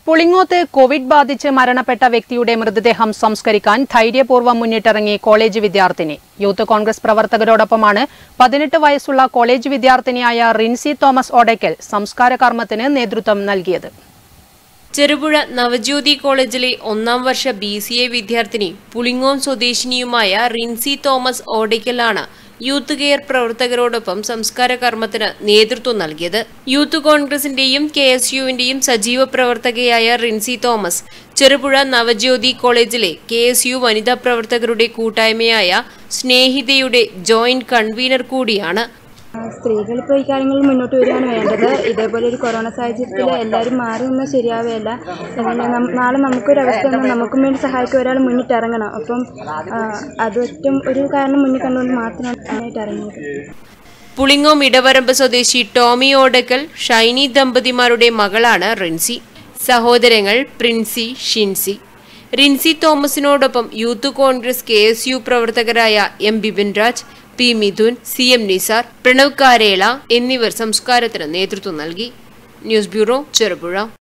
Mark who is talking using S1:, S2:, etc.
S1: Pulingoth Covid ബാധിച്ച് മരണപ്പെട്ട വ്യക്തിയുടെ മൃതദേഹം സംസ്കരിക്കാൻ ധൈര്യപൂർവ്വം മുന്നിട്ടിറങ്ങി കോളേജ് വിദ്യാർത്ഥിനി യൂത്ത് കോൺഗ്രസ് പ്രവർത്തകരോടൊപ്പമാണ് പതിനെട്ട് വയസ്സുള്ള കോളേജ് വിദ്യാർത്ഥിനിയായ റിൻസി തോമസ് ഓടയ്ക്കൽ സംസ്കാര കർമ്മത്തിന് നേതൃത്വം നൽകിയത്
S2: ചെറുപുഴ നവജ്യോതി കോളേജിലെ ഒന്നാം വർഷ ബി സി എ വിദ്യാർത്ഥിനി പുളിങ്ങോം സ്വദേശിനിയുമായ റിൻസി തോമസ് ഓടയ്ക്കലാണ് യൂത്ത് കെയർ പ്രവർത്തകരോടൊപ്പം സംസ്കാര കർമ്മത്തിന് നേതൃത്വം നൽകിയത് യൂത്ത് കോൺഗ്രസിന്റെയും കെ എസ് യുവിന്റെയും സജീവ പ്രവർത്തകയായ റിൻസി തോമസ് ചെറുപുഴ നവജ്യോതി കോളേജിലെ കെ എസ് യു വനിതാ പ്രവർത്തകരുടെ കൂട്ടായ്മയായ സ്നേഹിതയുടെ ജോയിന്റ് കൺവീനർ കൂടിയാണ്
S3: സ്ത്രീകൾ ഇപ്പോൾ ഈ കാര്യങ്ങളിൽ മുന്നോട്ട് വരികയാണ് വേണ്ടത് ഇതേപോലെ ഒരു കൊറോണ സാഹചര്യത്തിൽ എല്ലാവരും മാറി നിന്നാൽ ശരിയാവുകയല്ല അതുകൊണ്ട് നം- നാളെ നമുക്കൊരു അവസ്ഥ വന്നാൽ നമുക്കും വേണ്ടി സഹായിക്കാൻ ഒരാൾ മുന്നിട്ട് ഇറങ്ങണം അപ്പം ആ, അതൊറ്റും ഒരു കാരണം മുന്നിൽ കണ്ടുകൊണ്ട് മാത്രമാണ് ആയിട്ട് ഇറങ്ങിയത്
S2: പുളിങ്ങോം ഇടവരമ്പ് സ്വദേശി ടോമി ഓടക്കൽ ഷൈനി ദമ്പതിമാരുടെ മകളാണ് റിൻസി സഹോദരങ്ങൾ പ്രിൻസി ഷിൻസി റിൻസി തോമസിനോടൊപ്പം youth Congress K S U പ്രവർത്തകരായ M Bipin Raj P Mithun C M Nisar Pranav Karela എന്നിവർ സംസ്കാരത്തിന് നേതൃത്വം നൽകി ന്യൂസ് ബ്യൂറോ ചെറുപുഴ